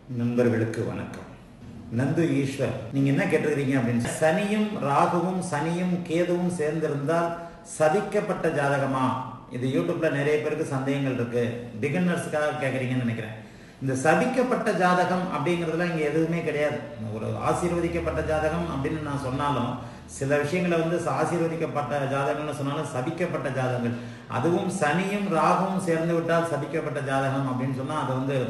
நண்பர்களுக்கு வணக்கம் நந்து ஈஸ்வர் நீங்க என்ன கேட்டிருக்கீங்க அப்படின்னு சனியும் ராகுவும் சனியும் கேதுவும் சேர்ந்திருந்தால் சதிக்கப்பட்ட ஜாதகமா இது யூடியூப்ல நிறைய பேருக்கு சந்தேகங்கள் இருக்கு பிகினர்ஸ்க்காக கேட்குறீங்கன்னு நினைக்கிறேன் இந்த சபிக்கப்பட்ட ஜாதகம் அப்படிங்கிறதுலாம் இங்க எதுவுமே கிடையாது ஒரு ஆசீர்வதிக்கப்பட்ட ஜாதகம் அப்படின்னு நான் சொன்னாலும் சில விஷயங்களை வந்து ஆசீர்வதிக்கப்பட்ட ஜாதகம்னு சொன்னாலும் சபிக்கப்பட்ட ஜாதகங்கள் அதுவும் சனியும் ராகுவும் சேர்ந்து விட்டால் சபிக்கப்பட்ட ஜாதகம் அப்படின்னு சொன்னா அது வந்து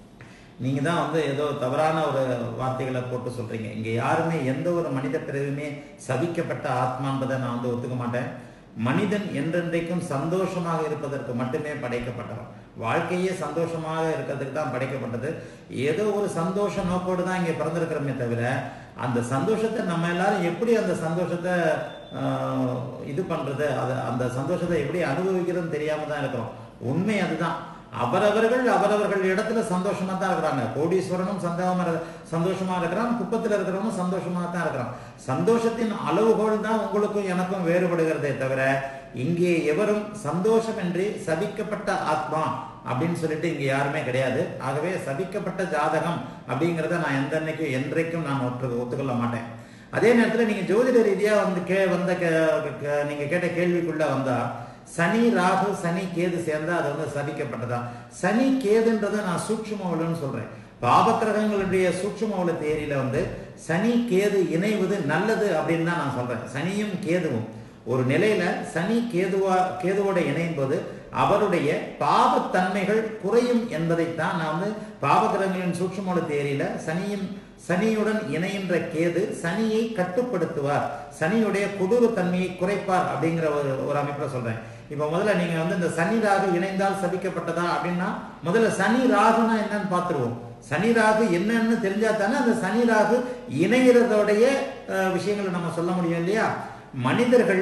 நீங்க தான் வந்து ஏதோ தவறான ஒரு வார்த்தைகளை போட்டு சொல்றீங்க இங்க யாருமே எந்த ஒரு மனித பிறகுமே சபிக்கப்பட்ட ஆத்மான்றதை நான் வந்து ஒத்துக்க மாட்டேன் மனிதன் என்றென்றைக்கும் சந்தோஷமாக இருப்பதற்கு மட்டுமே படைக்கப்பட்டவன் வாழ்க்கையே சந்தோஷமாக இருக்கிறதுக்கு தான் படைக்கப்பட்டது ஏதோ ஒரு சந்தோஷ நோக்கோடு தான் இங்கே பிறந்திருக்கிறோமே தவிர அந்த சந்தோஷத்தை நம்ம எல்லாரும் எப்படி அந்த சந்தோஷத்தை ஆஹ், இது பண்றது அது அந்த சந்தோஷத்தை எப்படி அனுபவிக்கிறதுன்னு தெரியாம தான் இருக்கிறோம் உண்மை அதுதான் அவரவர்கள் அவரவர்கள் இடத்துல சந்தோஷமா தான் இருக்கிறாங்க கோடீஸ்வரனும் சந்தோஷமா இரு- சந்தோஷமா இருக்கிறான் குப்பத்துல இருக்கிறவனும் சந்தோஷமா தான் இருக்கிறான் சந்தோஷத்தின் அளவுகோல் தான் உங்களுக்கும் எனக்கும் வேறுபடுகிறதே தவிர இங்கே எவரும் சந்தோஷம் என்று சபிக்கப்பட்ட ஆத்மா அப்படின்னு சொல்லிட்டு இங்க யாருமே கிடையாது ஆகவே சபிக்கப்பட்ட ஜாதகம் அப்படிங்கிறத நான் எந்த அன்னைக்கும் என்றைக்கும் நான் ஒற்று ஒத்துக்கொள்ள மாட்டேன் அதே நேரத்துல நீங்க ஜோதிட ரீதியா வந்து கே வந்த கே- கே- நீங்க கேட்ட கேள்விக்குள்ள வந்தா சனி ராகு சனி கேது சேர்ந்தா அது வந்து சபிக்கப்பட்டதா சனி கேதுன்றதை நான் சூட்சுமவுலன்னு சொல்றேன் பாபக்கிரகங்களுடைய சூட்சுமவுல தேரியில வந்து சனி கேது இணைவது நல்லது அப்படின்னு தான் நான் சொல்றேன் சனியும் கேதுவும் ஒரு நிலையில சனி கேதுவா கேதுவோட இணையும் போது அவருடைய பாவத்தன்மைகள் குறையும் என்பதைத்தான் நான் வந்து பாவகிரகங்களின் சூட்சுமோட தேரியில சனியின் சனியுடன் இணைகின்ற கேது சனியை கட்டுப்படுத்துவார் சனியுடைய கொடூர தன்மையை குறைப்பார் அப்படிங்கிற ஒரு ஒரு அமைப்புல சொல்றேன் இப்ப முதல்ல நீங்க வந்து இந்த சனி ராகு இணைந்தால் சபிக்கப்பட்டதா அப்படின்னா முதல்ல சனி ராகுனா என்னன்னு பார்த்துருவோம் சனி ராகு என்னன்னு தெரிஞ்சா தானே அந்த சனி ராகு இணைகிறதோடைய அஹ், விஷயங்களை நம்ம சொல்ல முடியும் இல்லையா மனிதர்கள்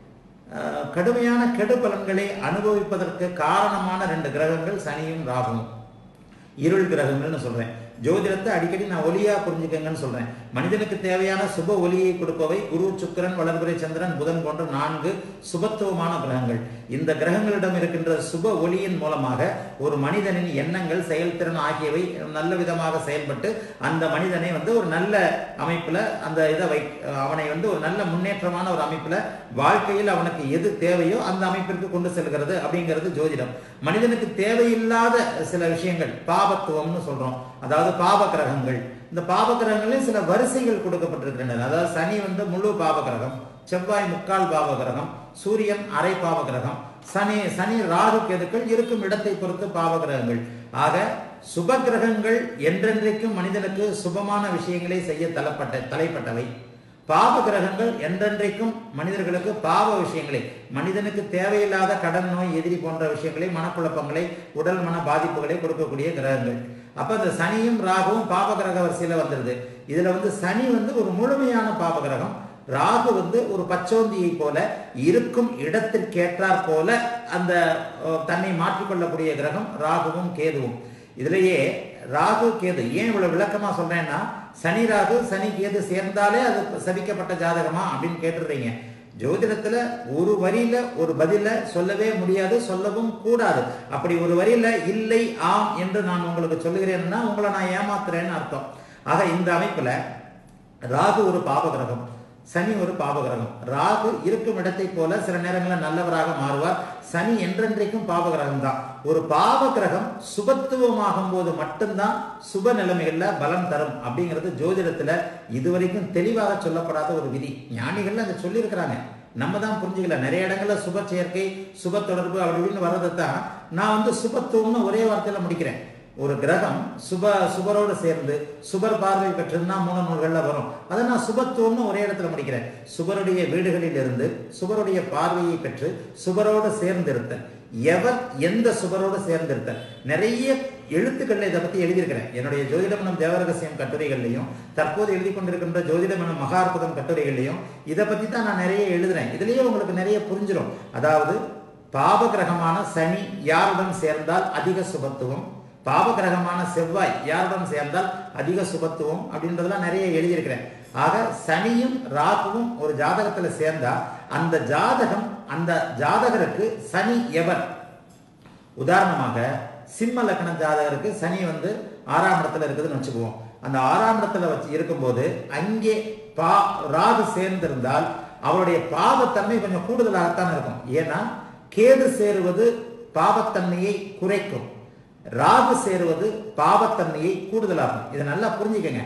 அஹ், கடுமையான கெடு பலன்களை அனுபவிப்பதற்கு காரணமான ரெண்டு கிரகங்கள் சனியும் ராகுவும் இருள் கிரகங்கள்னு சொல்றேன் ஜோதிடத்தை அடிக்கடி நான் ஒளியா புரிஞ்சுக்கங்கன்னு சொல்றேன் மனிதனுக்கு தேவையான சுப ஒளியை கொடுப்பவை குரு சுக்கிரன் வளர்பிறை சந்திரன் புதன் போன்ற நான்கு சுபத்துவமான கிரகங்கள் இந்த கிரகங்களிடம் இருக்கின்ற சுப ஒளியின் மூலமாக ஒரு மனிதனின் எண்ணங்கள் செயல்திறன் ஆகியவை நல்ல விதமாக செயல்பட்டு அந்த மனிதனை வந்து ஒரு நல்ல அமைப்புல அந்த இதை வை அவனை வந்து ஒரு நல்ல முன்னேற்றமான ஒரு அமைப்புல வாழ்க்கையில் அவனுக்கு எது தேவையோ அந்த அமைப்பிற்கு கொண்டு செல்கிறது அப்படிங்கிறது ஜோதிடம் மனிதனுக்கு தேவையில்லாத சில விஷயங்கள் பாபத்துவம்னு சொல்றோம் அதாவது பாப கிரகங்கள் இந்த பாப கிரகங்களில் சில வரிசைகள் கொடுக்கப்பட்டிருக்கின்றன அதாவது சனி வந்து முழு பாப கிரகம் செவ்வாய் முக்கால் பாவ கிரகம் சூரியன் அரை பாவ கிரகம் சனி சனி ராகு கேதுக்கள் இருக்கும் இடத்தை பொறுத்து பாவ கிரகங்கள் ஆக சுப கிரகங்கள் என்றென்றைக்கும் மனிதனுக்கு சுபமான விஷயங்களை செய்ய தலப்பட்ட தலைப்பட்டவை பாவ கிரகங்கள் என்றென்றைக்கும் மனிதர்களுக்கு பாவ விஷயங்களை மனிதனுக்கு தேவையில்லாத கடன் நோய் எதிரி போன்ற விஷயங்களை மனக்குழப்பங்களை உடல் மன பாதிப்புகளை கொடுக்கக்கூடிய கிரகங்கள் அப்ப இந்த சனியும் ராகுவும் பாப கிரக வரிசையில வந்துருது இதுல வந்து சனி வந்து ஒரு முழுமையான பாப கிரகம் ராகு வந்து ஒரு பச்சோந்தியை போல இருக்கும் இடத்திற்கேற்றாற் போல அந்த அஹ், தன்னை மாற்றிக்கொள்ளக்கூடிய கிரகம் ராகுவும் கேதுவும் இதுலயே ராகு கேது ஏன் இவ்வளவு விளக்கமா சொல்றேன்னா சனி ராகு சனி கேது சேர்ந்தாலே அது சபிக்கப்பட்ட ஜாதகமா அப்படின்னு கேட்டுடுறீங்க ஜோதிடத்துல ஒரு வரியில ஒரு பதில சொல்லவே முடியாது சொல்லவும் கூடாது அப்படி ஒரு வரியில இல்லை ஆம் என்று நான் உங்களுக்கு சொல்லுகிறேன்னா உங்களை நான் ஏமாத்துறேன்னு அர்த்தம் ஆக இந்த அமைப்புல ராகு ஒரு பாப கிரகம் சனி ஒரு பாப கிரகம் ராகு இருக்கும் இடத்தை போல சில நேரங்களில் நல்லவராக மாறுவார் சனி என்றென்றைக்கும் பாப கிரகம் தான் ஒரு பாப கிரகம் சுபத்துவமாகும் போது மட்டும்தான் சுப நிலைமைகள்ல பலம் தரும் அப்படிங்கிறது ஜோதிடத்துல இதுவரைக்கும் தெளிவாக சொல்லப்படாத ஒரு விதி ஞானிகள் அதை சொல்லியிருக்கிறாங்க நம்ம தான் புரிஞ்சுக்கல நிறைய இடங்கள்ல சுப சேர்க்கை சுப தொடர்பு அப்படி இப்படின்னு வர்றதை தான் நான் வந்து சுபத்துவம்னு ஒரே வார்த்தையில முடிக்கிறேன் ஒரு கிரகம் சுப சுபரோடு சேர்ந்து சுபர் பார்வை பெற்றதுன்னா மூணு நூல்கள்ல வரும் அதை நான் சுபத்துவம்னு ஒரே இடத்துல முடிக்கிறேன் சுபருடைய வீடுகளில் இருந்து சுபருடைய பார்வையை பெற்று சுபரோடு சேர்ந்திருத்தல் எவர் எந்த சுபரோடு சேர்ந்திருத்தல் நிறைய எழுத்துக்கள்ல இதை பத்தி எழுதியிருக்கிறேன் என்னுடைய ஜோதிடம் எனும் தேவரகசியம் கட்டுரைகள்லையும் தற்போது எழுதி கொண்டிருக்கின்ற ஜோதிடம் எனும் மகாற்புதம் கட்டுரைகள்லையும் இதை பத்தி தான் நான் நிறைய எழுதுறேன் இதுலயே உங்களுக்கு நிறைய புரிஞ்சிடும் அதாவது பாப கிரகமான சனி யாருடன் சேர்ந்தால் அதிக சுபத்துவம் பாவகிரகமான செவ்வாய் யாருடன் சேர்ந்தால் அதிக சுபத்துவம் அப்படின்றதெல்லாம் நிறைய எழுதியிருக்கிறேன் ஆக சனியும் ராகுவும் ஒரு ஜாதகத்துல சேர்ந்தா அந்த ஜாதகம் அந்த ஜாதகருக்கு சனி எவர் உதாரணமாக சிம்ம லக்ன ஜாதகருக்கு சனி வந்து ஆறாம் இடத்துல இருக்குதுன்னு வச்சுக்குவோம் அந்த ஆறாம் இடத்துல வச்சு இருக்கும்போது அங்கே பா ராகு சேர்ந்திருந்தால் அவருடைய பாவத்தன்மை கொஞ்சம் கூடுதலாகத்தான் இருக்கும் ஏன்னா கேது சேருவது பாவத்தன்மையை குறைக்கும் ராகு சேருவது பாவத்தன்மையை கூடுதலாகும் இதை நல்லா புரிஞ்சுக்கங்க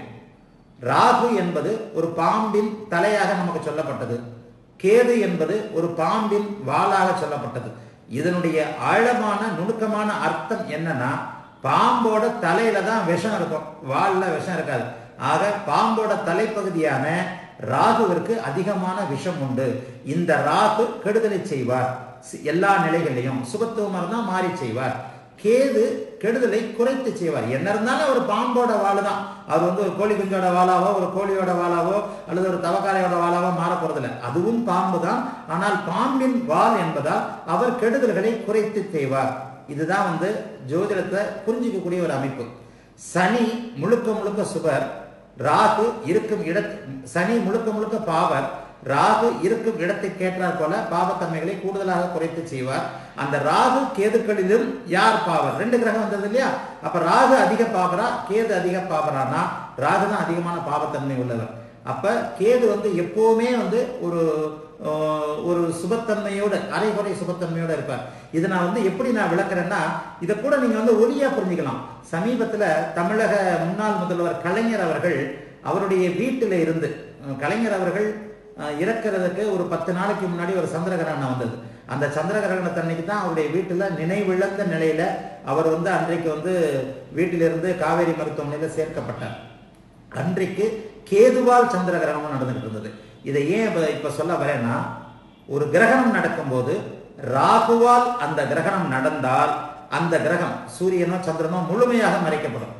ராகு என்பது ஒரு பாம்பின் தலையாக நமக்கு சொல்லப்பட்டது கேது என்பது ஒரு பாம்பின் வாளாக சொல்லப்பட்டது இதனுடைய ஆழமான நுணுக்கமான அர்த்தம் என்னன்னா பாம்போட தலையில தான் விஷம் இருக்கும் வால்ல விஷம் இருக்காது ஆக பாம்போட தலைப்பகுதியான ராகுவிற்கு அதிகமான விஷம் உண்டு இந்த ராகு கெடுதலை செய்வார் சி- எல்லா நிலைகளிலும் சுபத்துவமா இருந்தா மாறி செய்வார் கேது கெடுதலை குறைத்து செய்வார் என்ன இருந்தாலும் ஒரு பாம்போட வாழு தான் அவர் வந்து ஒரு கோழி குஞ்சோட வாளாவோ ஒரு கோழியோட வாளாவோ அல்லது ஒரு தவக்காரையோட வாளாவோ மாற போறதில்ல அதுவும் பாம்பு தான் ஆனால் பாம்பின் வால் என்பதால் அவர் கெடுதல்களை குறைத்து செய்வார் இதுதான் வந்து ஜோதிடத்தை புரிஞ்சிக்கக்கூடிய ஒரு அமைப்பு சனி முழுக்க முழுக்க சுபர் ராகு இருக்கும் இட சனி முழுக்க முழுக்க பாவர் ராகு இருக்கும் இடத்துக்கு ஏற்றாற் போல பாவத்தன்மைகளை கூடுதலாக குறைத்து செய்வார் அந்த ராகு கேதுக்களிலும் யார் பாவர் ரெண்டு கிரகம் வந்தது இல்லையா அப்ப ராகு அதிக பாவரா கேது அதிக பாவரானா ராகு தான் அதிகமான பாவத்தன்மை உள்ளவர் அப்ப கேது வந்து எப்பவுமே வந்து ஒரு ஆஹ், ஒரு சுபத்தன்மையோட அரைகுறை சுபத்தன்மையோட இருப்பார் இதை நான் வந்து எப்படி நான் விளக்குறேன்னா இதை கூட நீங்க வந்து ஒளியா புரிஞ்சுக்கலாம் சமீபத்துல தமிழக முன்னாள் முதல்வர் கலைஞர் அவர்கள் அவருடைய வீட்டில இருந்து அஹ், கலைஞர் அவர்கள் அஹ், இறக்கிறதுக்கு ஒரு பத்து நாளைக்கு முன்னாடி ஒரு சந்திர கிரகணம் வந்தது அந்த சந்திர கிரகணத்தன்னைக்கு தான் அவருடைய வீட்டுல நினைவிழந்த நிலையில அவர் வந்து அன்றைக்கு வந்து வீட்டிலிருந்து காவேரி மருத்துவமனையில சேர்க்கப்பட்டார் அன்றைக்கு கேதுவால் சந்திர கிரகணம் நடந்துகிட்டு இருந்தது இதை ஏன் இப்ப இப்ப சொல்ல வரேன்னா ஒரு கிரகணம் நடக்கும்போது ராகுவால் அந்த கிரகணம் நடந்தால் அந்த கிரகம் சூரியனோ சந்திரனோ முழுமையாக மறைக்கப்படும்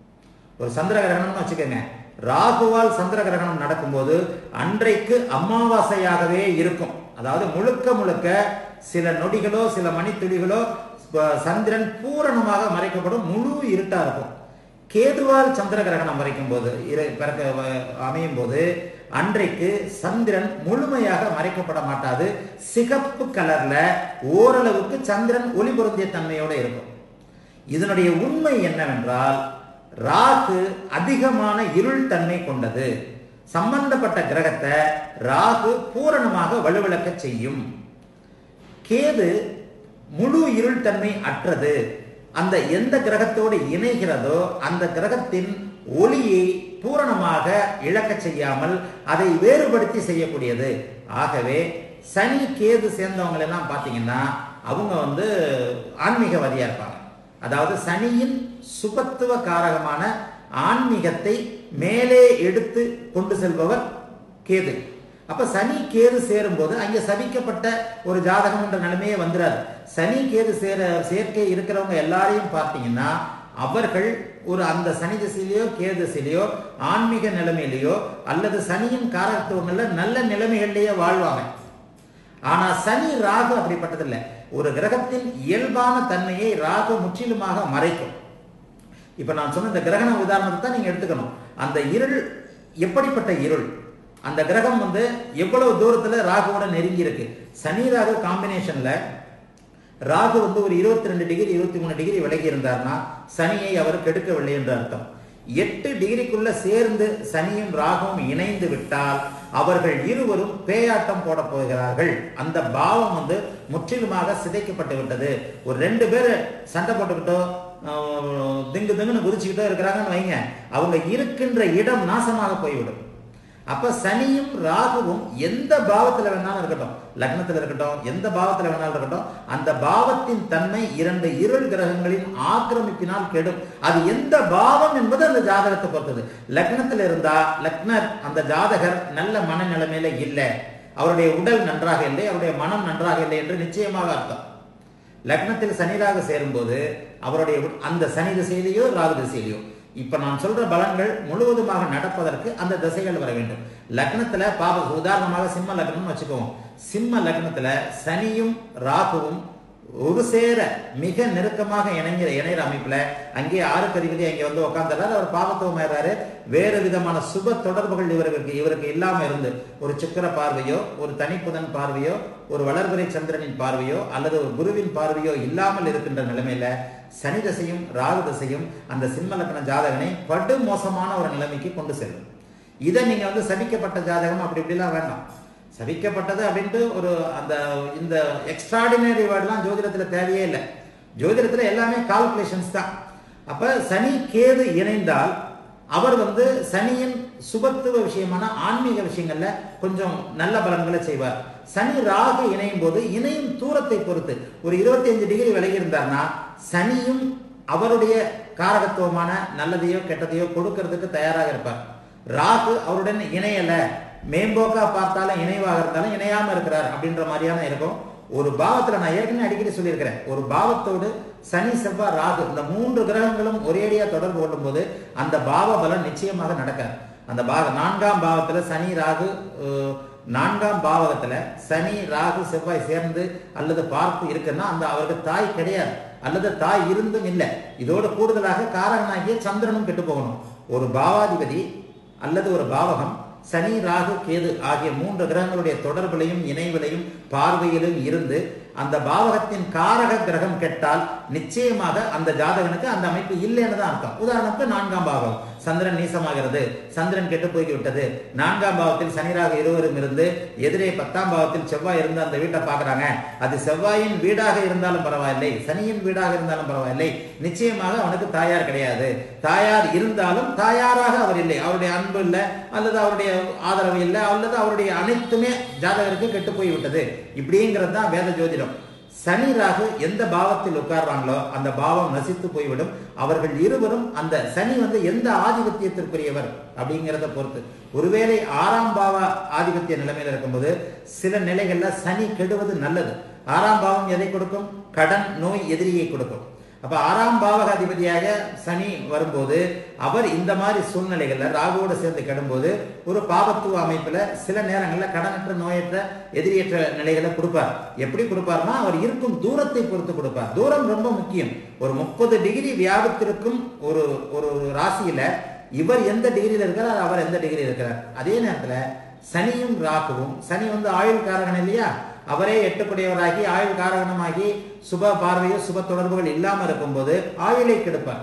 ஒரு சந்திர கிரகணம்னு வச்சுக்கோங்க ராகுவால் சந்திர கிரகணம் நடக்கும்போது அன்றைக்கு அமாவாசையாகவே இருக்கும் அதாவது முழுக்க முழுக்க சில நொடிகளோ சில மணித்துளிகளோ ப- சந்திரன் பூரணமாக மறைக்கப்படும் முழு இருட்டா இருக்கும் கேதுவால் சந்திர கிரகணம் வரைக்கும் போது இரு- பிறக்க வ- அமையும் போது அன்றைக்கு சந்திரன் முழுமையாக மறைக்கப்பட மாட்டாது சிகப்பு கலர்ல ஓரளவுக்கு சந்திரன் ஒளி பொருந்திய தன்மையோட இருக்கும் இதனுடைய உண்மை என்னவென்றால் ராகு அதிகமான இருள் தன்மை கொண்டது சம்பந்தப்பட்ட கிரகத்தை ராகு பூரணமாக வலுவிளக்க செய்யும் கேது முழு இருள் தன்மை அற்றது அந்த எந்த கிரகத்தோடு இணைகிறதோ அந்த கிரகத்தின் ஒளியை பூரணமாக இழக்க செய்யாமல் அதை வேறுபடுத்தி செய்யக்கூடியது ஆகவே சனி கேது சேர்ந்தவங்க எல்லாம் பார்த்தீங்கன்னா அவங்க வந்து ஆன்மீகவாதியா இருப்பாங்க அதாவது சனியின் சுபத்துவ காரகமான ஆன்மீகத்தை மேலே எடுத்து கொண்டு செல்பவர் கேது அப்ப சனி கேது சேரும்போது அங்க சபிக்கப்பட்ட ஒரு ஜாதகம் என்ற நிலைமையே வந்துடாது சனி கேது சேர சேர்க்கை இருக்கிறவங்க எல்லாரையும் பார்த்தீங்கன்னா அவர்கள் ஒரு அந்த சனி திசையிலையோ கேது திசையிலையோ ஆன்மீக நிலைமையிலையோ அல்லது சனியின் காரகத்துவங்கள்ல நல்ல நிலைமைகள்லயே வாழ்வாங்க ஆனா சனி ராகு அப்படிப்பட்டதில்லை ஒரு கிரகத்தின் இயல்பான தன்மையை ராகு முற்றிலுமாக மறைக்கும் இப்ப நான் சொன்ன இந்த கிரகண உதாரணத்தை தான் நீங்க எடுத்துக்கணும் அந்த இருள் எப்படிப்பட்ட இருள் அந்த கிரகம் வந்து எவ்வளவு தூரத்துல ராகுவோட நெருங்கி இருக்கு சனி ராகு காம்பினேஷன்ல ராகு வந்து ஒரு இருபத்தி ரெண்டு டிகிரி இருபத்தி மூணு டிகிரி விலகி இருந்தார்னா சனியை அவர் கெடுக்கவில்லை என்று அர்த்தம் எட்டு டிகிரிக்குள்ள சேர்ந்து சனியும் ராகுவும் இணைந்து விட்டால் அவர்கள் இருவரும் பேயாட்டம் போட போகிறார்கள் அந்த பாவம் வந்து முற்றிலுமாக சிதைக்கப்பட்டு விட்டது ஒரு ரெண்டு பேர் சண்டை போட்டுக்கிட்டோ ஆஹ், திங்கு திங்குன்னு குதிச்சுக்கிட்டோ இருக்கிறாங்கன்னு வைங்க அவங்க இருக்கின்ற இடம் நாசமாக போய்விடும் அப்ப சனியும் ராகுவும் எந்த பாவத்துல வேணாலும் இருக்கட்டும் லக்னத்துல இருக்கட்டும் எந்த பாவத்துல வேணாலும் இருக்கட்டும் அந்த பாவத்தின் தன்மை இரண்டு இருள் கிரகங்களின் ஆக்கிரமிப்பினால் கெடும் அது எந்த பாவம் என்பது அந்த ஜாதகத்தை பொறுத்தது லக்னத்தில் இருந்தா லக்னர் அந்த ஜாதகர் நல்ல மனநிலைமையில இல்லை அவருடைய உடல் நன்றாக இல்லை அவருடைய மனம் நன்றாக இல்லை என்று நிச்சயமாக அர்த்தம் லக்னத்தில் சனி ராகு சேரும்போது அவருடைய உட்- அந்த சனி திசையிலேயோ ராகு திசையிலேயோ இப்ப நான் சொல்ற பலன்கள் முழுவதுமாக நடப்பதற்கு அந்த திசைகள் வர வேண்டும் லக்னத்துல பாப உதாரணமாக சிம்ம லக்னம்னு வச்சுக்குவோம் சிம்ம லக்னத்துல சனியும் ராகுவும் ஒரு சேர மிக நெருக்கமாக இணைங்கிற இணைகிற அமைப்புல அங்கே ஆறுக்கு அதிபதி அங்கே வந்து உட்காந்துறாரு அவர் பாவத்துவம் ஆயிடுறாரு வேறு விதமான சுப தொடர்புகள் இவருக்கு இவருக்கு இல்லாம இருந்து ஒரு சுக்கிர பார்வையோ ஒரு தனிப்புதன் பார்வையோ ஒரு வளர்பிறை சந்திரனின் பார்வையோ அல்லது ஒரு குருவின் பார்வையோ இல்லாமல் இருக்கின்ற நிலைமையில சனி தசையும் ராகு தசையும் அந்த சிம்ம லக்ன ஜாதகனை படு மோசமான ஒரு நிலைமைக்கு கொண்டு செல்லும் இதை நீங்க வந்து சபிக்கப்பட்ட ஜாதகம் அப்படி இப்படிலாம் வேண்டாம் சபிக்கப்பட்டது அப்படின்ட்டு ஒரு அந்த இந்த எக்ஸ்ட்ராடினரி வேர்டெலாம் ஜோதிடத்துல தேவையே இல்லை ஜோதிடத்துல எல்லாமே கால்குலேஷன்ஸ் தான் அப்ப சனி கேது இணைந்தால் அவர் வந்து சனியின் சுபத்துவ விஷயமான ஆன்மீக விஷயங்கள்ல கொஞ்சம் நல்ல பலன்களை செய்வார் சனி ராகு இணையும் போது இணையும் தூரத்தை பொறுத்து ஒரு 25 டிகிரி விலகி இருந்தார்னா சனியும் அவருடைய காரகத்துவமான நல்லதையோ கெட்டதையோ கொடுக்கறதுக்கு தயாராக இருப்பார் ராகு அவருடன் இணையல மேம்போக்கா பார்த்தாலும் இணைவாக இருந்தாலும் இணையாம இருக்கிறார் அப்படின்ற மாதிரியான இருக்கும் ஒரு பாவத்துல நான் ஏற்கனவே அடிக்கடி சொல்லியிருக்கிறேன் ஒரு பாவத்தோடு சனி செவ்வாய் ராகு இந்த மூன்று கிரகங்களும் ஒரேடியா தொடர்பு கொள்ளும் போது அந்த பாவ பலன் நிச்சயமாக நடக்காது அந்த பாக நான்காம் பாவத்துல சனி ராகு அஹ், நான்காம் பாவகத்துல சனி ராகு செவ்வாய் சேர்ந்து அல்லது பார்த்து இருக்குன்னா அந்த அவருக்கு தாய் கிடையாது அல்லது தாய் இருந்தும் இல்லை இதோடு கூடுதலாக காரகனாகிய சந்திரனும் கெட்டு போகணும் ஒரு பாவாதிபதி அல்லது ஒரு பாவகம் சனி ராகு கேது ஆகிய மூன்று கிரகங்களுடைய தொடர்பிலையும் இணைவிலையும் பார்வையிலும் இருந்து அந்த பாவகத்தின் காரக கிரகம் கெட்டால் நிச்சயமாக அந்த ஜாதகனுக்கு அந்த அமைப்பு இல்லைன்னு தான் அர்த்தம் உதாரணத்துக்கு நான்காம் பாவம் சந்திரன் நீசமாகிறது சந்திரன் கெட்டு போய்விட்டது நான்காம் பாவத்தில் சனிராக இருவரும் இருந்து எதிரே பத்தாம் பாவத்தில் செவ்வாய் இருந்து அந்த வீட்டை பார்க்கறாங்க அது செவ்வாயின் வீடாக இருந்தாலும் பரவாயில்லை சனியின் வீடாக இருந்தாலும் பரவாயில்லை நிச்சயமாக அவனுக்கு தாயார் கிடையாது தாயார் இருந்தாலும் தாயாராக அவர் இல்லை அவருடைய அன்பு இல்லை அல்லது அவருடைய ஆதரவு இல்லை அல்லது அவருடைய அனைத்துமே ஜாதகருக்கு கெட்டு போய் விட்டது இப்படிங்கிறது தான் வேத ஜோதிடம் சனி ராகு எந்த பாவத்தில் உட்கார்றாங்களோ அந்த பாவம் நசித்து போய்விடும் அவர்கள் இருவரும் அந்த சனி வந்து எந்த ஆதிபத்தியத்திற்குரியவர் அப்படிங்கிறத பொறுத்து ஒருவேளை ஆறாம் பாவ ஆதிபத்திய நிலைமையில இருக்கும்போது சில நிலைகள்ல சனி கெடுவது நல்லது ஆறாம் பாவம் எதை கொடுக்கும் கடன் நோய் எதிரியை கொடுக்கும் அப்ப ஆறாம் பாவகாதிபதியாக சனி வரும்போது அவர் இந்த மாதிரி சூழ்நிலைகள்ல ராகுவோட சேர்ந்து கெடும்போது ஒரு பாவத்துவ அமைப்புல சில நேரங்கள்ல கடனற்ற நோயற்ற எதிரியற்ற நிலைகளை கொடுப்பார் எப்படி கொடுப்பார்னா அவர் இருக்கும் தூரத்தை பொறுத்து கொடுப்பார் தூரம் ரொம்ப முக்கியம் ஒரு முப்பது டிகிரி வியாபத்திற்கும் ஒரு ஒரு ராசியில இவர் எந்த டிகிரியில் இருக்கிறார் அவர் எந்த டிகிரியில் இருக்கிறார் அதே நேரத்துல சனியும் ராகுவும் சனி வந்து ஆயுள் காரகன் இல்லையா அவரே எட்டுக்குடையவராகி ஆயுள் காரகணமாகி சுப பார்வையோ சுப தொடர்புகள் இல்லாம இருக்கும்போது ஆயுளை கெடுப்பார்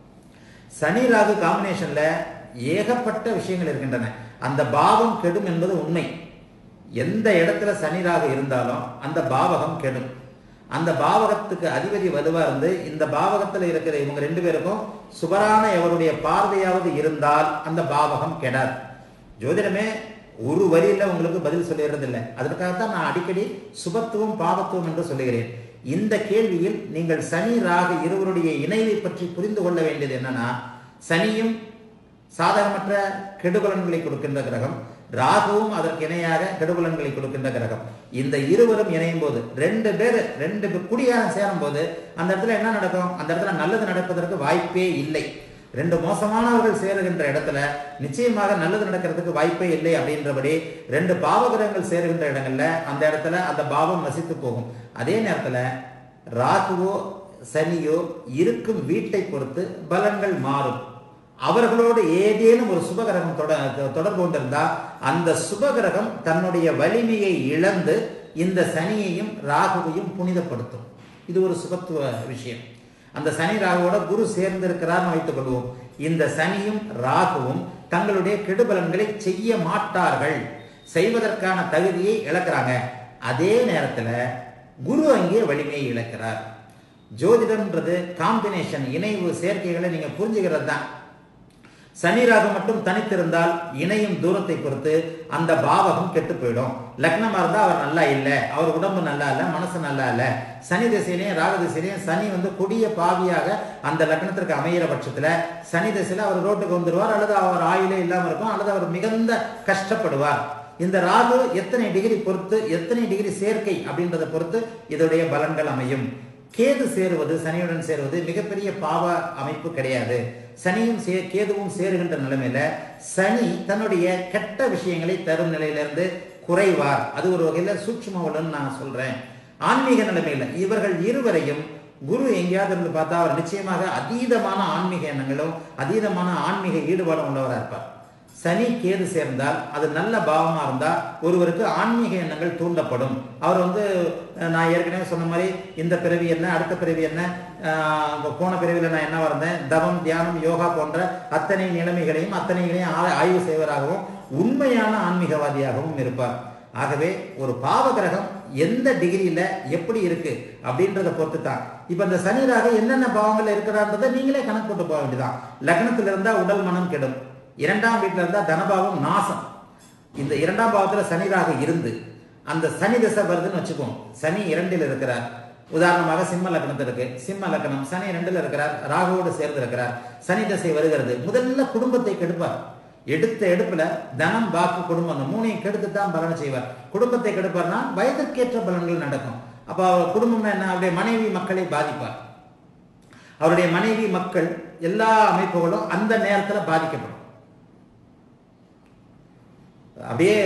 சனி ராகு காம்பினேஷன்ல ஏகப்பட்ட விஷயங்கள் இருக்கின்றன அந்த பாவம் கெடும் என்பது உண்மை எந்த இடத்துல சனி ராகு இருந்தாலும் அந்த பாவகம் கெடும் அந்த பாவகத்துக்கு அதிபதி வலுவா இருந்து இந்த பாவகத்துல இருக்கிற இவங்க ரெண்டு பேருக்கும் சுபரான எவருடைய பார்வையாவது இருந்தால் அந்த பாவகம் கெடாது ஜோதிடமே ஒரு வரியில உங்களுக்கு பதில் சொல்லிடுறது இல்லை அதற்காகத்தான் நான் அடிக்கடி சுபத்துவம் பாவத்துவம் என்று சொல்லுகிறேன் இந்த கேள்வியில் நீங்கள் சனி ராகு இருவருடைய இணைவை பற்றி புரிந்து கொள்ள வேண்டியது என்னன்னா சனியும் சாதகமற்ற கெடுபலன்களை கொடுக்கின்ற கிரகம் ராகுவும் அதற்கு இணையாக கெடுபலன்களை கொடுக்கின்ற கிரகம் இந்த இருவரும் இணையும் போது ரெண்டு பேர் ரெண்டு பேர் குடியாரம் சேரும் போது அந்த இடத்துல என்ன நடக்கும் அந்த இடத்துல நல்லது நடப்பதற்கு வாய்ப்பே இல்லை ரெண்டு மோசமானவர்கள் சேருகின்ற இடத்துல நிச்சயமாக நல்லது நடக்கிறதுக்கு வாய்ப்பே இல்லை அப்படின்றபடி ரெண்டு பாவகிரகங்கள் சேருகின்ற இடங்கள்ல அந்த இடத்துல அந்த பாவம் நசித்து போகும் அதே நேரத்துல ராகுவோ சனியோ இருக்கும் வீட்டை பொறுத்து பலன்கள் மாறும் அவர்களோடு ஏதேனும் ஒரு சுபகிரகம் தொட- தொடர்பு கொண்டிருந்தால் அந்த சுபகிரகம் தன்னுடைய வலிமையை இழந்து இந்த சனியையும் ராகுவையும் புனிதப்படுத்தும் இது ஒரு சுபத்துவ விஷயம் அந்த சனி ராகுவோட குரு சேர்ந்திருக்கிறார்னு வைத்துக் கொள்வோம் இந்த சனியும் ராகுவும் தங்களுடைய கெடுபலன்களை செய்ய மாட்டார்கள் செய்வதற்கான தகுதியை இழக்கிறாங்க அதே நேரத்துல குரு அங்கே வலிமையை இழக்கிறார் ஜோதிடம்ன்றது காம்பினேஷன் இணைவு சேர்க்கைகளை நீங்க புரிஞ்சுக்கிறது தான் சனி ராகு மட்டும் தனித்திருந்தால் இணையும் தூரத்தை பொறுத்து அந்த பாவகம் கெட்டு போயிடும் லக்னமா இருந்தா அவர் நல்லா இல்ல அவர் உடம்பு நல்லா இல்ல மனசு நல்லா இல்ல சனி திசையிலையும் ராகு திசையிலையும் சனி வந்து கொடிய பாவியாக அந்த லக்னத்திற்கு அமையிற பட்சத்துல சனி திசையில அவர் ரோட்டுக்கு வந்துருவார் அல்லது அவர் ஆயுளே இல்லாம இருக்கும் அல்லது அவர் மிகுந்த கஷ்டப்படுவார் இந்த ராகு எத்தனை டிகிரி பொறுத்து எத்தனை டிகிரி சேர்க்கை அப்படின்றத பொறுத்து இதோடைய பலன்கள் அமையும் கேது சேருவது சனியுடன் சேருவது மிகப்பெரிய பாவ அமைப்பு கிடையாது சனியும் சே கேதுவும் சேருகின்ற நிலைமையில சனி தன்னுடைய கெட்ட விஷயங்களை தரும் நிலையிலிருந்து குறைவார் அது ஒரு வகையில சூட்சுமவலன்னு நான் சொல்றேன் ஆன்மீக நிலைமையில இவர்கள் இருவரையும் குரு எங்கேயாவது இருந்து பார்த்தா அவர் நிச்சயமாக அதீதமான ஆன்மீக எண்ணங்களும் அதீதமான ஆன்மீக ஈடுபாடும் உள்ளவராக இருப்பார் சனி கேது சேர்ந்தால் அது நல்ல பாவமா இருந்தா ஒருவருக்கு ஆன்மீக எண்ணங்கள் தூண்டப்படும் அவர் வந்து அஹ், நான் ஏற்கனவே சொன்ன மாதிரி இந்த பிறவி என்ன அடுத்த பிறவி என்ன அஹ், இப்ப போன பிறவியில் நான் என்ன வந்தேன் தவம் தியானம் யோகா போன்ற அத்தனை நிலைமைகளையும் அத்தனைகளையும் ஆ- ஆய்வு செய்வராகவும் உண்மையான ஆன்மீகவாதியாகவும் இருப்பார் ஆகவே ஒரு பாவ கிரகம் எந்த டிகிரியில எப்படி இருக்கு அப்படின்றத பொறுத்து தான் இப்ப இந்த சனிராக என்னென்ன பாவங்கள் இருக்கிறான்றதை நீங்களே கணக்கு போட்டு போக வேண்டியதான் லக்னத்துல இருந்தா உடல் மனம் கெடும் இரண்டாம் வீட்டுல இருந்தா தனபாவம் நாசம் இந்த இரண்டாம் பாவத்துல சனிராக இருந்து அந்த சனி திசை வருதுன்னு வச்சுக்குவோம் சனி இரண்டில் இருக்கிறார் உதாரணமாக சிம்ம லக்னத்தில் இருக்கு சிம்ம லக்னம் சனி இரண்டுல இருக்கிறார் ராகுவோடு சேர்ந்து இருக்கிறார் சனி திசை வருகிறது முதல்ல குடும்பத்தை கெடுப்பார் எடுத்த எடுப்புல தனம் வாக்கு குடும்பம் அந்த மூணையும் கெடுத்து தான் பலனை செய்வார் குடும்பத்தை கெடுப்பார்னா வயதுக்கேற்ற பலன்கள் நடக்கும் அப்ப அவர் குடும்பம்னா என்ன அவருடைய மனைவி மக்களை பாதிப்பார் அவருடைய மனைவி மக்கள் எல்லா அமைப்புகளும் அந்த நேரத்துல பாதிக்கப்படும் அப்படியே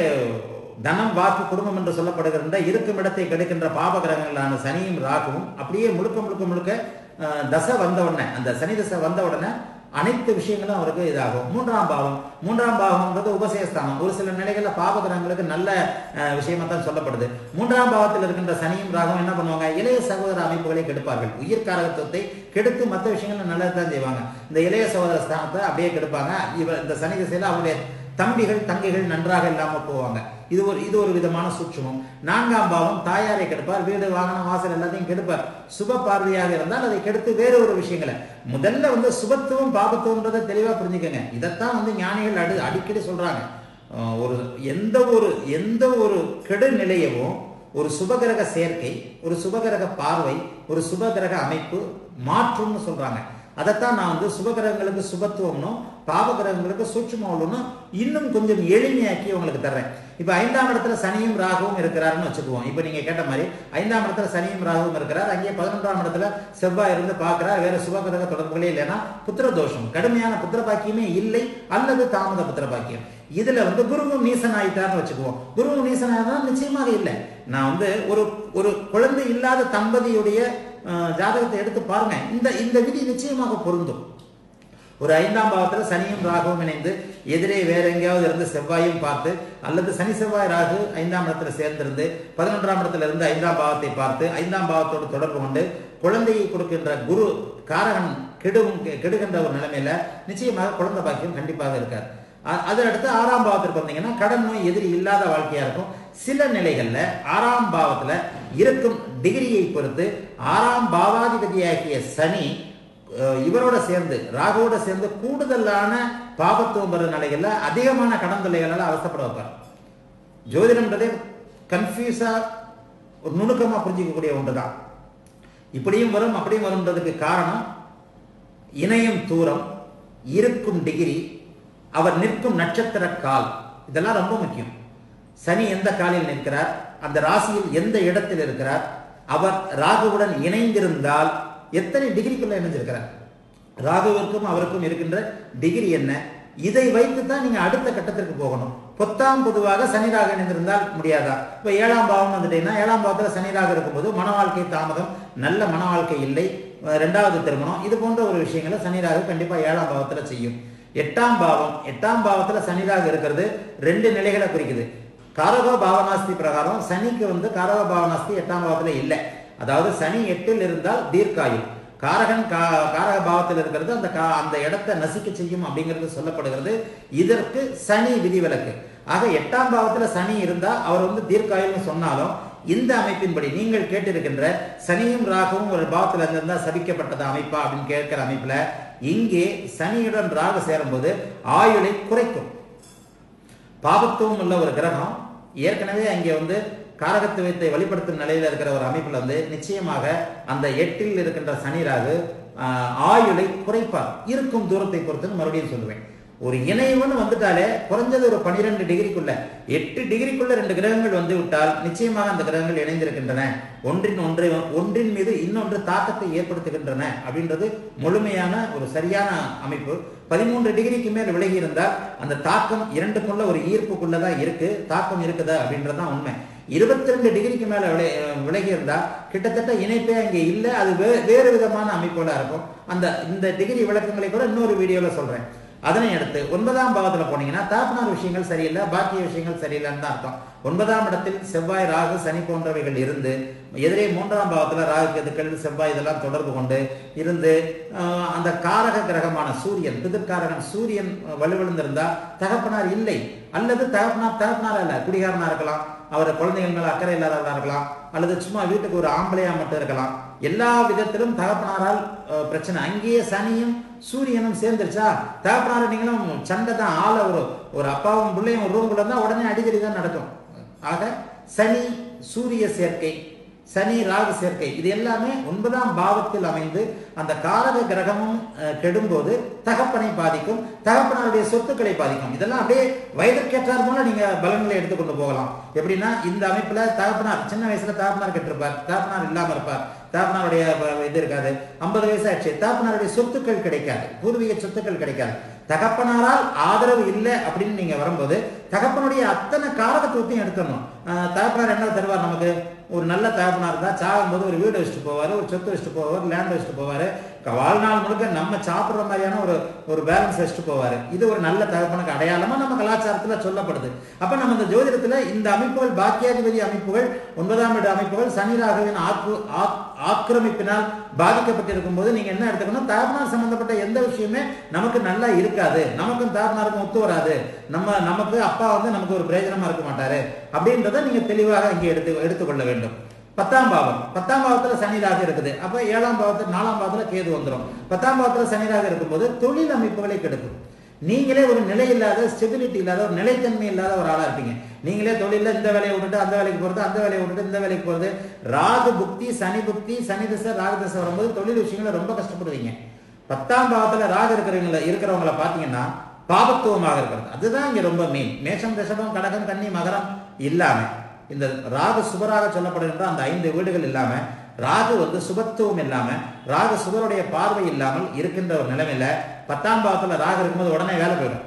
தனம் வாக்கு குடும்பம் என்று சொல்லப்படுகின்ற இருக்கும் இடத்தை கெடுக்கின்ற பாப கிரகங்களான சனியும் ராகுவும் அப்படியே முழுக்க முழுக்க முழுக்க அஹ், தசை வந்த உடனே அந்த சனி தசை வந்த உடனே அனைத்து விஷயங்களும் அவருக்கு இதாகும் மூன்றாம் பாவம் மூன்றாம் பாவம்ன்றது உபசேஸ்தானம் ஒரு சில நிலைகளில் பாப கிரகங்களுக்கு நல்ல அஹ், விஷயமா தான் சொல்லப்படுது மூன்றாம் பாவத்தில் இருக்கின்ற சனியும் ராகும் என்ன பண்ணுவாங்க இளைய சகோதர அமைப்புகளை கெடுப்பார்கள் உயிர் காரகத்துவத்தை கெடுத்து மற்ற விஷயங்கள் நல்லது தான் செய்வாங்க இந்த இளைய சகோதர ஸ்தானத்தை அப்படியே கெடுப்பாங்க இவர் இந்த சனி திசையில அவருடைய தம்பிகள் தங்கைகள் நன்றாக இல்லாம போவாங்க இது ஒரு இது ஒரு விதமான சூட்சுமம் நான்காம் பாவம் தாயாரை கெடுப்பார் வீடு வாகனம் வாசல் எல்லாத்தையும் கெடுப்பார் சுப பார்வையாக இருந்தால் அதை கெடுத்து வேற ஒரு விஷயங்களை முதல்ல வந்து சுபத்துவம் பாபத்துவம்ன்றதை தெளிவா புரிஞ்சுக்கங்க இதைத்தான் வந்து ஞானிகள் அடி அடிக்கடி சொல்றாங்க அஹ் ஒரு எந்த ஒரு எந்த ஒரு கெடு நிலையவும் ஒரு சுபகிரக சேர்க்கை ஒரு சுபகிரக பார்வை ஒரு சுபகிரக அமைப்பு மாற்றும்னு சொல்றாங்க அதைத்தான் நான் வந்து சுபகிரகங்களுக்கு சுபத்துவம்னும் பாவகிரகங்களுக்கு சூட்சுமம் இன்னும் கொஞ்சம் எளிமையாக்கி உங்களுக்கு தர்றேன் இப்ப ஐந்தாம் இடத்துல சனியும் ராகுவும் இருக்கிறாருன்னு வச்சுக்குவோம் இப்ப நீங்க கேட்ட மாதிரி ஐந்தாம் இடத்துல சனியும் ராகுவும் இருக்கிறார் அங்கே பதினொன்றாம் இடத்துல செவ்வாய் இருந்து பார்க்கிறார் வேற சுபகிரக தொடர்புகளே இல்லைன்னா புத்திர தோஷம் கடுமையான புத்திர பாக்கியமே இல்லை அல்லது தாமத புத்திர பாக்கியம் இதுல வந்து குருவும் நீசன் ஆயிட்டார்னு வச்சுக்குவோம் குருவும் நீசன் ஆயிட்டா நிச்சயமாக இல்லை நான் வந்து ஒரு ஒரு குழந்தை இல்லாத தம்பதியுடைய அஹ், ஜாதகத்தை எடுத்து பாருங்க இந்த இந்த விதி நிச்சயமாக பொருந்தும் ஒரு ஐந்தாம் பாவத்துல சனியும் ராகுவும் இணைந்து எதிரே வேற எங்கேயாவது இருந்து செவ்வாயும் பார்த்து அல்லது சனி செவ்வாய் ராகு ஐந்தாம் இடத்துல சேர்ந்திருந்து பதினொன்றாம் இடத்துல இருந்து ஐந்தாம் பாவத்தை பார்த்து ஐந்தாம் பாவத்தோடு தொடர்பு கொண்டு குழந்தையை கொடுக்கின்ற குரு காரகன் கெடுவும் கெடுகின்ற ஒரு நிலைமையில நிச்சயமாக குழந்தை பாக்கியம் கண்டிப்பாக இருக்காது அ- அதை அடுத்து ஆறாம் பாவத்திற்கு வந்தீங்கன்னா கடன் நோய் எதிரி இல்லாத வாழ்க்கையா இருக்கும் சில நிலைகள்ல ஆறாம் பாவத்துல இருக்கும் டிகிரியை பொறுத்து ஆறாம் பாவாதிபதியாகிய சனி அஹ், இவரோட சேர்ந்து ராகுவோட சேர்ந்து கூடுதலான பாபத்துவம் வர நிலைகள்ல அதிகமான கடன் தொல்லைகளால அவஸ்தப்பட வைப்பார் ஜோதிடம்ன்றதே கன்ஃபியூஸா ஒரு நுணுக்கமா புரிஞ்சிக்கக்கூடிய ஒன்றுதான் இப்படியும் வரும் அப்படியும் வரும்ன்றதுக்கு காரணம் இணையும் தூரம் இருக்கும் டிகிரி அவர் நிற்கும் நட்சத்திர கால் இதெல்லாம் ரொம்ப முக்கியம் சனி எந்த காலில் நிற்கிறார் அந்த ராசியில் எந்த இடத்தில் இருக்கிறார் அவர் ராகுவுடன் இணைந்திருந்தால் எத்தனை டிகிரிக்குள்ள இணைஞ்சிருக்கிறார் ராகுவிற்கும் அவருக்கும் இருக்கின்ற டிகிரி என்ன இதை வைத்து தான் நீங்க அடுத்த கட்டத்திற்கு போகணும் பொத்தாம் பொதுவாக சனிராக இணைந்திருந்தால் முடியாதா இப்ப ஏழாம் பாவம் வந்துட்டீங்கன்னா ஏழாம் பாவத்துல சனிராக இருக்கும்போது மன வாழ்க்கை தாமதம் நல்ல மன வாழ்க்கை இல்லை அஹ் ரெண்டாவது திருமணம் இது போன்ற ஒரு விஷயங்களை சனிராக கண்டிப்பா ஏழாம் பாவத்துல செய்யும் எட்டாம் பாவம் எட்டாம் பாவத்துல சனிராக இருக்கிறது ரெண்டு நிலைகளை குறிக்குது காரக பாவனாஸ்தி பிரகாரம் சனிக்கு வந்து காரக பாவனாஸ்தி எட்டாம் பாவத்துல இல்லை அதாவது சனி எட்டில் இருந்தால் தீர்க்காயுள் காரகன் கா காரக பாவத்தில் இருக்கிறது அந்த கா அந்த இடத்தை நசிக்க செய்யும் அப்படிங்கிறது சொல்லப்படுகிறது இதற்கு சனி விதிவிலக்கு ஆக எட்டாம் பாவத்துல சனி இருந்தா அவர் வந்து தீர்க்காயுள்னு சொன்னாலும் இந்த அமைப்பின்படி நீங்கள் கேட்டிருக்கின்ற சனியும் ராகுவும் ஒரு பாவத்தில் இருந்திருந்தா சபிக்கப்பட்டது அமைப்பா அப்படின்னு கேட்கிற அமைப்புல இங்கே சனியுடன் ராகு சேரும்போது ஆயுளை குறைக்கும் பாபத்துவம் உள்ள ஒரு கிரகம் ஏற்கனவே அங்கே வந்து காரகத்துவத்தை வெளிப்படுத்தும் நிலையில இருக்கிற ஒரு அமைப்புல வந்து நிச்சயமாக அந்த எட்டில் இருக்கின்ற சனி ராகு ஆஹ், ஆயுளை குறைப்பார் இருக்கும் தூரத்தை பொறுத்துன்னு மறுபடியும் சொல்லுவேன் ஒரு இணைவுன்னு வந்துட்டாலே குறைஞ்சது ஒரு பனிரெண்டு டிகிரிக்குள்ள எட்டு டிகிரிக்குள்ள ரெண்டு கிரகங்கள் வந்து விட்டால் நிச்சயமாக அந்த கிரகங்கள் இணைந்திருக்கின்றன ஒன்றின் ஒன்றை ஒன்றின் மீது இன்னொன்று தாக்கத்தை ஏற்படுத்துகின்றன அப்படின்றது முழுமையான ஒரு சரியான அமைப்பு பதிமூன்று டிகிரிக்கு மேல் விலகி இருந்தால் அந்த தாக்கம் இரண்டுக்குள்ள ஒரு ஈர்ப்புக்குள்ளதான் இருக்கு தாக்கம் இருக்குதா அப்படின்றதுதான் உண்மை இருபத்தி ரெண்டு டிகிரிக்கு மேல விலை- விலகி இருந்தா கிட்டத்தட்ட இணைப்பே அங்கே இல்லை அது வே- வேறு விதமான அமைப்போட இருக்கும் அந்த இந்த டிகிரி விளக்கங்களை கூட இன்னொரு வீடியோல சொல்றேன் அதனை அடுத்து ஒன்பதாம் பாவத்துல போனீங்கன்னா தாப்பனார் விஷயங்கள் சரியில்லை பாக்கிய விஷயங்கள் சரியில்லைன்னு தான் அர்த்தம் ஒன்பதாம் இடத்தில் செவ்வாய் ராகு சனி போன்றவைகள் இருந்து எதிரே மூன்றாம் பாவத்துல ராகு கேதுக்கள் செவ்வாய் இதெல்லாம் தொடர்பு கொண்டு இருந்து ஆஹ், அந்த காரக கிரகமான சூரியன் பிதிர்காரகன் சூரியன் வலுவிழந்திருந்தா தகப்பனார் இல்லை அல்லது தகப்பனார் தகப்பனார் அல்ல குடிகாரனா இருக்கலாம் அவர் குழந்தைகள் மேல அக்கறை இல்லாதவரா இருக்கலாம் அல்லது சும்மா வீட்டுக்கு ஒரு ஆம்பளையா மட்டும் இருக்கலாம் எல்லா விதத்திலும் தகப்பனாரால் அஹ், பிரச்சனை அங்கேயே சனியும் சூரியனும் சேர்ந்துருச்சா தகப்பனார நீங்களும் சண்டை தான் ஆள ஒரு ஒரு அப்பாவும் பிள்ளையும் ஒரு ரூம்குள்ள இருந்தா உடனே அடிக்கடி தான் நடக்கும் ஆக சனி சூரிய சேர்க்கை சனி ராகு சேர்க்கை இது எல்லாமே ஒன்பதாம் பாவத்தில் அமைந்து அந்த காரக கிரகமும் அஹ், கெடும்போது தகப்பனை பாதிக்கும் தகப்பனாருடைய சொத்துக்களை பாதிக்கும் இதெல்லாம் அப்படியே வயதிற்கேற்றார் போல நீங்க பலன்களை எடுத்துக்கொண்டு போகலாம் எப்படின்னா இந்த அமைப்புல தகப்பனார் சின்ன வயசுல தகப்பனார் கெட்டிருப்பார் தகப்பனார் இல்லாம இருப்பார் தகப்பனாருடைய வ- இது இருக்காது ஐம்பது வயசு ஆச்சு தகப்பனாருடைய சொத்துக்கள் கிடைக்காது பூர்வீக சொத்துக்கள் கிடைக்காது தகப்பனாரால் ஆதரவு இல்லை அப்படின்னு நீங்க வரும்போது தகப்பனுடைய அத்தனை காரகத்துவத்தையும் எடுத்துடணும் ஆஹ் தகப்பனார் என்ன தருவார் நமக்கு ஒரு நல்ல தகப்பனார் இருந்தா சாகும்போது ஒரு வீடு வச்சுட்டு போவாரு ஒரு சொத்து வச்சுட்டு போவார் லேண்ட் வச்சுட்டு போவாரு க- வாழ்நாள் முழுக்க நம்ம சாப்பிடுற மாதிரியான ஒரு ஒரு பேலன்ஸ் வச்சுட்டு போவாரு இது ஒரு நல்ல தகப்பனுக்கு அடையாளமா நம்ம கலாச்சாரத்துல சொல்லப்படுது அப்ப நம்ம இந்த ஜோதிடத்துல இந்த அமைப்புகள் பாக்கியாதிபதி அமைப்புகள் ஒன்பதாம் வீடு அமைப்புகள் சனி ராகுவின் ஆக்கு ஆக்- ஆக்கிரமிப்பினால் பாதிக்கப்பட்டிருக்கும் போது நீங்க என்ன எடுத்துக்கணும் தகப்பனார் சம்பந்தப்பட்ட எந்த விஷயமே நமக்கு நல்லா இருக்காது நமக்கும் தகப்பனாருக்கும் ஒத்து வராது நம்ம நமக்கு அப்பா வந்து நமக்கு ஒரு பிரயோஜனமா இருக்க மாட்டாரு அப்படின்றத நீங்க தெளிவாக இங்கே எடுத்து எடுத்துக்கொள்ள வேண்டும் பத்தாம் பாவம் பத்தாம் பாவத்துல சனி ராகு இருக்குது அப்ப ஏழாம் பாவத்துல நாலாம் பாவத்துல கேது வந்துடும் பத்தாம் பாவத்துல சனி ராகு இருக்கும்போது தொழில் அமைப்புகளை கெடுக்கும் நீங்களே ஒரு நிலை இல்லாத ஸ்டெபிலிட்டி இல்லாத ஒரு நிலைத்தன்மை இல்லாத ஒரு ஆளா இருப்பீங்க நீங்களே தொழில இந்த வேலையை விட்டுட்டு அந்த வேலைக்கு போறது அந்த வேலையை விட்டுட்டு இந்த வேலைக்கு போறது ராகு புக்தி சனி புக்தி சனி திசை ராகு திசை வரும்போது தொழில் விஷயங்களை ரொம்ப கஷ்டப்படுவீங்க பத்தாம் பாவத்துல ராகு இருக்கிறவங்கள இருக்கிறவங்கள பாத்தீங்கன்னா பாபத்துவமாக இருக்கிறது அதுதான் இங்க ரொம்ப மெயின் மேஷம் ரிஷபம் கடகம் கன்னி மகரம் இல்லாம இந்த ராகு சுபராக சொல்லப்படுகின்ற அந்த ஐந்து வீடுகள் இல்லாம ராகு வந்து சுபத்துவம் இல்லாம ராகு சுபருடைய பார்வை இல்லாமல் இருக்கின்ற ஒரு நிலைமையில பத்தாம் பாவத்துல ராகு இருக்கும்போது உடனே வேலை போயிடும்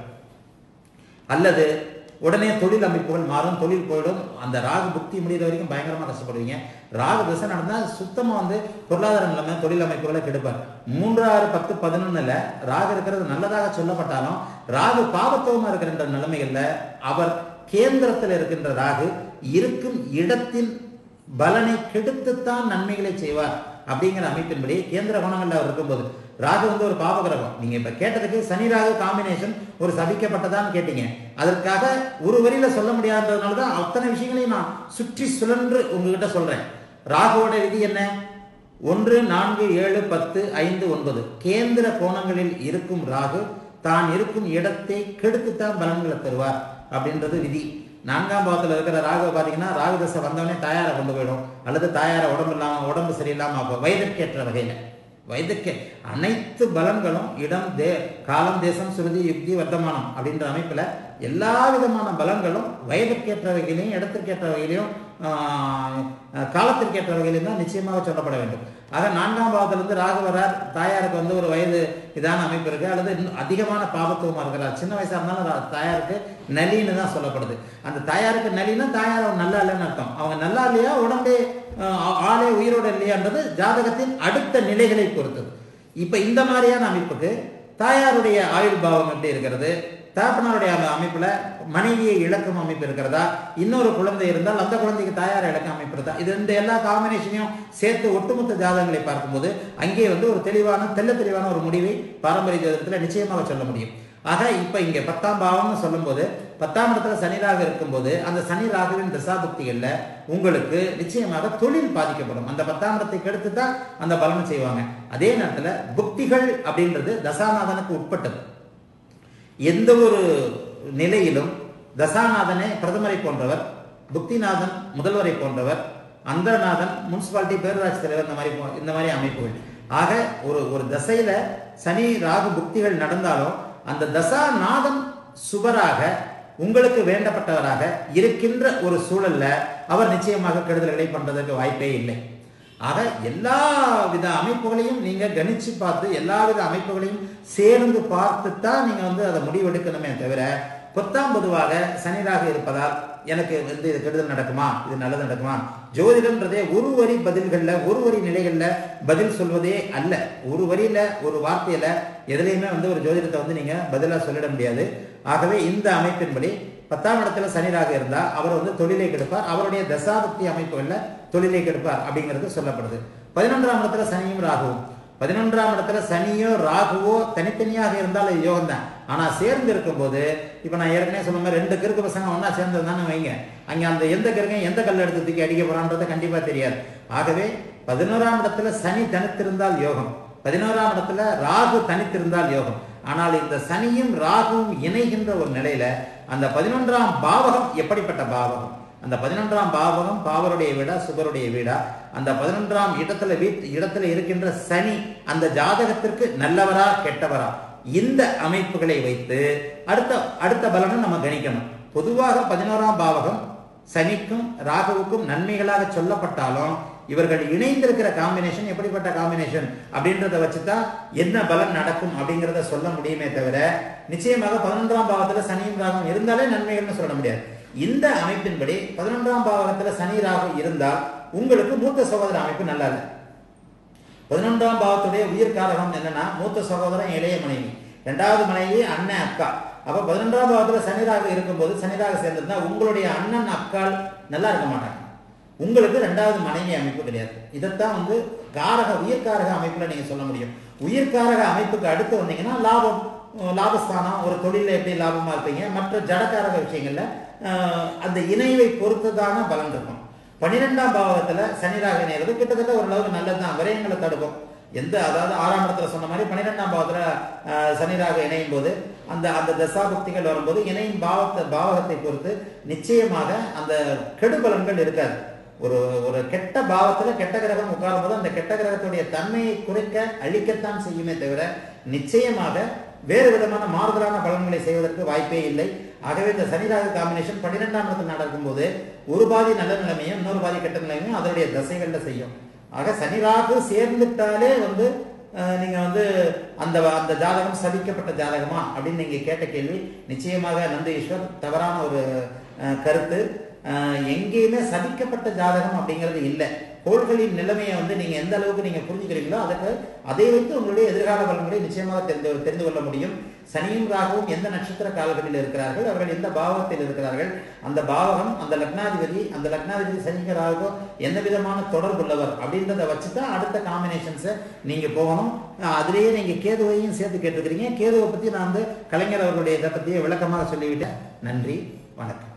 அல்லது உடனே தொழில் அமைப்புகள் மாறும் தொழில் போயிடும் அந்த ராகு புக்தி முடிகிற வரைக்கும் பயங்கரமா கஷ்டப்படுவீங்க ராகு திசை நடந்தா சுத்தமா வந்து பொருளாதார நிலைமை தொழில் அமைப்புகளை கெடுப்பார் மூன்று ஆறு பத்து பதினொன்னுல ராகு இருக்கிறது நல்லதாக சொல்லப்பட்டாலும் ராகு பாவத்துவமா இருக்கின்ற நிலைமைகள்ல அவர் கேந்திரத்தில் இருக்கின்ற ராகு இருக்கும் இடத்தின் பலனை கெடுத்துத்தான் நன்மைகளை செய்வார் அப்படிங்கிற அமைப்பின்படி கேந்திர குணங்கள்ல அவர் இருக்கும்போது ராகு வந்து ஒரு பாவ கிரகம் நீங்க இப்ப கேட்டதுக்கு சனி ராகு காம்பினேஷன் ஒரு சபிக்கப்பட்டதான்னு கேட்டீங்க அதற்காக ஒரு வரியில சொல்ல முடியாததுனால தான் அத்தனை விஷயங்களையும் நான் சுற்றி சுழன்று உங்ககிட்ட சொல்றேன் ராகுவோட விதி என்ன ஒன்று நான்கு ஏழு பத்து ஐந்து ஒன்பது கேந்திர கோணங்களில் இருக்கும் ராகு தான் இருக்கும் இடத்தை கெடுத்துத்தான் பலன்களை தருவார் அப்படின்றது விதி நான்காம் பாவத்தில் இருக்கிற ராகு பார்த்தீங்கன்னா ராகு தசை வந்தவனே தாயாரை கொண்டு போயிடும் அல்லது தாயாரை உடம்பு இல்லாம உடம்பு சரியில்லாம ஆக்கும் வயதுக்கேற்ற வகையில வயதுக்கே அனைத்து பலன்களும் இடம் தே காலம் தேசம் சுருதி யுக்தி வர்த்தமானம் அப்படின்ற அமைப்புல எல்லா விதமான பலன்களும் வயதுக்கேற்ற வகையிலையும் இடத்திற்கேற்ற வகையிலையும் ஆஹ், காலத்திற்கேற்ற வகையிலையும் தான் நிச்சயமாக சொல்லப்பட வேண்டும் ஆக நான்காம் பாவத்திலிருந்து ராகு வரார் தாயாருக்கு வந்து ஒரு வயது இதான அமைப்பு இருக்கு அல்லது இன்னும் அதிகமான பாவத்துவமா இருக்கிறார் சின்ன வயசா இருந்தாலும் ரா- தாயாருக்கு நலின்னு தான் சொல்லப்படுது அந்த தாயாருக்கு நலின்னா தாயார் அவங்க நல்லா இல்லைன்னு அர்த்தம் அவங்க நல்லா இல்லையா உடம்பே ஆஹ், ஆளே உயிரோட இல்லையான்றது ஜாதகத்தின் அடுத்த நிலைகளை பொறுத்தது இப்ப இந்த மாதிரியான அமைப்புக்கு தாயாருடைய ஆயுள் பாவம் எப்படி இருக்கிறது தகப்பனாருடைய அந்த அமைப்புல மனைவியை இழக்கும் அமைப்பு இருக்கிறதா இன்னொரு குழந்தை இருந்தால் அந்த குழந்தைக்கு தாயார் இழக்கும் அமைப்பு இருந்தா இது இந்த எல்லா காம்பினேஷனையும் சேர்த்து ஒட்டுமொத்த ஜாதகங்களை பார்க்கும்போது அங்கே வந்து ஒரு தெளிவான தெள்ள தெளிவான ஒரு முடிவை பாரம்பரிய ஜோதிடத்துல நிச்சயமாக சொல்ல முடியும் ஆக இப்ப இங்க பத்தாம் பாவம்னு சொல்லும்போது பத்தாம் இடத்துல சனி ராகு இருக்கும்போது அந்த சனி ராகுவின் தசாபுக்திகள்ல உங்களுக்கு நிச்சயமாக தொழில் பாதிக்கப்படும் அந்த பத்தாம் இடத்தை கெடுத்து தான் அந்த பலனை செய்வாங்க அதே நேரத்துல புக்திகள் அப்படின்றது தசாநாதனுக்கு உட்பட்டது எந்த ஒரு நிலையிலும் தசாநாதனே பிரதமரை போன்றவர் புக்திநாதன் முதல்வரை போன்றவர் அந்தரநாதன் முனிசிபாலிட்டி பேரூராட்சி தலைவர் இந்த மாதிரி போ- இந்த மாதிரி அமைப்புகள் ஆக ஒரு ஒரு தசையில சனி ராகு புக்திகள் நடந்தாலும் அந்த தசாநாதன் சுபராக உங்களுக்கு வேண்டப்பட்டவராக இருக்கின்ற ஒரு சூழல்ல அவர் நிச்சயமாக கெடுதல்களை பண்றதற்கு வாய்ப்பே இல்லை ஆக எல்லா வித அமைப்புகளையும் நீங்க கணிச்சு பார்த்து எல்லா வித அமைப்புகளையும் சேர்ந்து பார்த்து தான் நீங்க வந்து அதை முடிவெடுக்கணுமே தவிர பொத்தாம் பொதுவாக சனிராக இருப்பதால் எனக்கு வந்து இது கெடுதல் நடக்குமா இது நல்லது நடக்குமா ஜோதிடம்ன்றதே ஒரு வரி பதில்கள்ல ஒரு வரி நிலைகள்ல பதில் சொல்வதே அல்ல ஒரு வரியில ஒரு வார்த்தையில எதுலையுமே வந்து ஒரு ஜோதிடத்தை வந்து நீங்க பதிலா சொல்லிட முடியாது ஆகவே இந்த அமைப்பின்படி பத்தாம் இடத்துல சனிராக இருந்தா அவர் வந்து தொழிலை கெடுப்பார் அவருடைய தசாபக்தி அமைப்புகள்ல தொழிலை கெடுப்பார் அப்படிங்கிறது சொல்லப்படுது பதினொன்றாம் இடத்துல சனியும் ராகுவும் பதினொன்றாம் இடத்துல சனியோ ராகுவோ தனித்தனியாக இருந்தால் அது யோகம் தான் ஆனா சேர்ந்து இருக்கும்போது இப்ப நான் ஏற்கனவே சொன்ன மாதிரி ரெண்டு கிறுக்கு பசங்க ஒன்னா சேர்ந்து இருந்தான்னு வைங்க அங்க அந்த எந்த கிறுக்கையும் எந்த கல் எடுத்து தூக்கி அடிக்க போறான்றது கண்டிப்பா தெரியாது ஆகவே பதினோராம் இடத்துல சனி தனித்திருந்தால் யோகம் பதினோராம் இடத்துல ராகு தனித்திருந்தால் யோகம் ஆனால் இந்த சனியும் ராகுவும் இணைகின்ற ஒரு நிலையில அந்த பதினொன்றாம் பாவகம் எப்படிப்பட்ட பாவகம் அந்த பதினொன்றாம் பாவகம் பாவருடைய வீடா சுபருடைய வீடா அந்த பதினொன்றாம் இடத்துல வீட் இடத்துல இருக்கின்ற சனி அந்த ஜாதகத்திற்கு நல்லவரா கெட்டவரா இந்த அமைப்புகளை வைத்து அடுத்த அடுத்த பலனை நம்ம கணிக்கணும் பொதுவாக பதினோராம் பாவகம் சனிக்கும் ராகுவுக்கும் நன்மைகளாக சொல்லப்பட்டாலும் இவர்கள் இணைந்திருக்கிற காம்பினேஷன் எப்படிப்பட்ட காம்பினேஷன் அப்படின்றத வச்சுதான் என்ன பலன் நடக்கும் அப்படிங்கிறத சொல்ல முடியுமே தவிர நிச்சயமாக பதினொன்றாம் பாவத்துல சனியும் ராகும் இருந்தாலே நன்மைகள்னு சொல்ல முடியாது இந்த அமைப்பின்படி பதினொன்றாம் பாவகத்துல சனி ராகு இருந்தால் உங்களுக்கு மூத்த சகோதர அமைப்பு நல்லா இல்லை பதினொன்றாம் பாவத்துடைய உயிர் காரகம் என்னன்னா மூத்த சகோதரன் இளைய மனைவி ரெண்டாவது மனைவி அண்ணன் அக்கா அப்ப பதினொன்றாம் பாவத்துல சனிராக இருக்கும்போது சனிராக சேர்ந்திருந்தா உங்களுடைய அண்ணன் அக்கால் நல்லா இருக்க மாட்டாங்க உங்களுக்கு ரெண்டாவது மனைவி அமைப்பு கிடையாது இதைத்தான் வந்து காரக உயிர்காரக அமைப்புல நீங்க சொல்ல முடியும் உயிர்காரக அமைப்புக்கு அடுத்து வந்தீங்கன்னா லாபம் அஹ் லாபஸ்தானம் ஒரு தொழில எப்படி லாபமா இருப்பீங்க மற்ற ஜடக்காரக விஷயங்கள்ல அஹ், அந்த இணைவை பொறுத்ததான பலன் இருக்கும் பன்னிரெண்டாம் பாவகத்துல சனிராக இணைகிறது கிட்டத்தட்ட ஓரளவுக்கு நல்லதுதான் விரயங்களை தடுக்கும் எந்த அதாவது ஆறாம் இடத்துல சொன்ன மாதிரி பன்னிரெண்டாம் பாவத்துல அஹ், சனிராக இணையும் போது அந்த அந்த தசாபக்திகள் வரும்போது இணையும் பாவத்தை பாவகத்தை பொறுத்து நிச்சயமாக அந்த கெடுபலன்கள் இருக்காது ஒரு ஒரு கெட்ட பாவத்துல கெட்ட கிரகம் உட்காரும் போது அந்த கெட்ட கிரகத்துடைய தன்மையை குறைக்க அழிக்கத்தான் செய்யுமே தவிர நிச்சயமாக வேறு விதமான மாறுதலான பலன்களை செய்வதற்கு வாய்ப்பே இல்லை ஆகவே இந்த சனிராக காம்பினேஷன் பன்னிரெண்டாம் இடத்தில் நடக்கும்போது ஒரு பாதி நல்ல நிலைமையும் இன்னொரு பாதி கெட்ட நிலைமையும் அதனுடைய தசைகள்ல செய்யும் ஆக சனிராகு சேர்ந்துட்டாலே வந்து அஹ், நீங்க வந்து அந்த அந்த ஜாதகம் சபிக்கப்பட்ட ஜாதகமா அப்படின்னு நீங்க கேட்ட கேள்வி நிச்சயமாக நந்த ஈஸ்வர் தவறான ஒரு அஹ், கருத்து அஹ், எங்கேயுமே சபிக்கப்பட்ட ஜாதகம் அப்படிங்கிறது இல்லை கோள்களின் நிலைமையை வந்து நீங்க எந்த அளவுக்கு நீங்க புரிஞ்சுக்கிறீங்களோ அதுக்கு அதை வைத்து உங்களுடைய எதிர்கால பலன்களை நிச்சயமாக தெரிந்து தெரிந்து கொள்ள முடியும் சனியும் ராகுவும் எந்த நட்சத்திர காலங்களில் இருக்கிறார்கள் அவர்கள் எந்த பாவத்தில் இருக்கிறார்கள் அந்த பாவகம் அந்த லக்னாதிபதி அந்த லக்னாதிபதி சனிக்கு ராகுக்கும் எந்த விதமான தொடர்புள்ளவர் அப்படின்றத வச்சு தான் அடுத்த காம்பினேஷன்ஸை நீங்க போகணும் அஹ் அதுலயே நீங்க கேதுவையும் சேர்த்து கேட்டுக்கிறீங்க கேதுவை பத்தி நான் வந்து கலைஞர் அவர்களுடைய இதை பத்தியே விளக்கமாக சொல்லிவிட்டேன் நன்றி வணக்கம்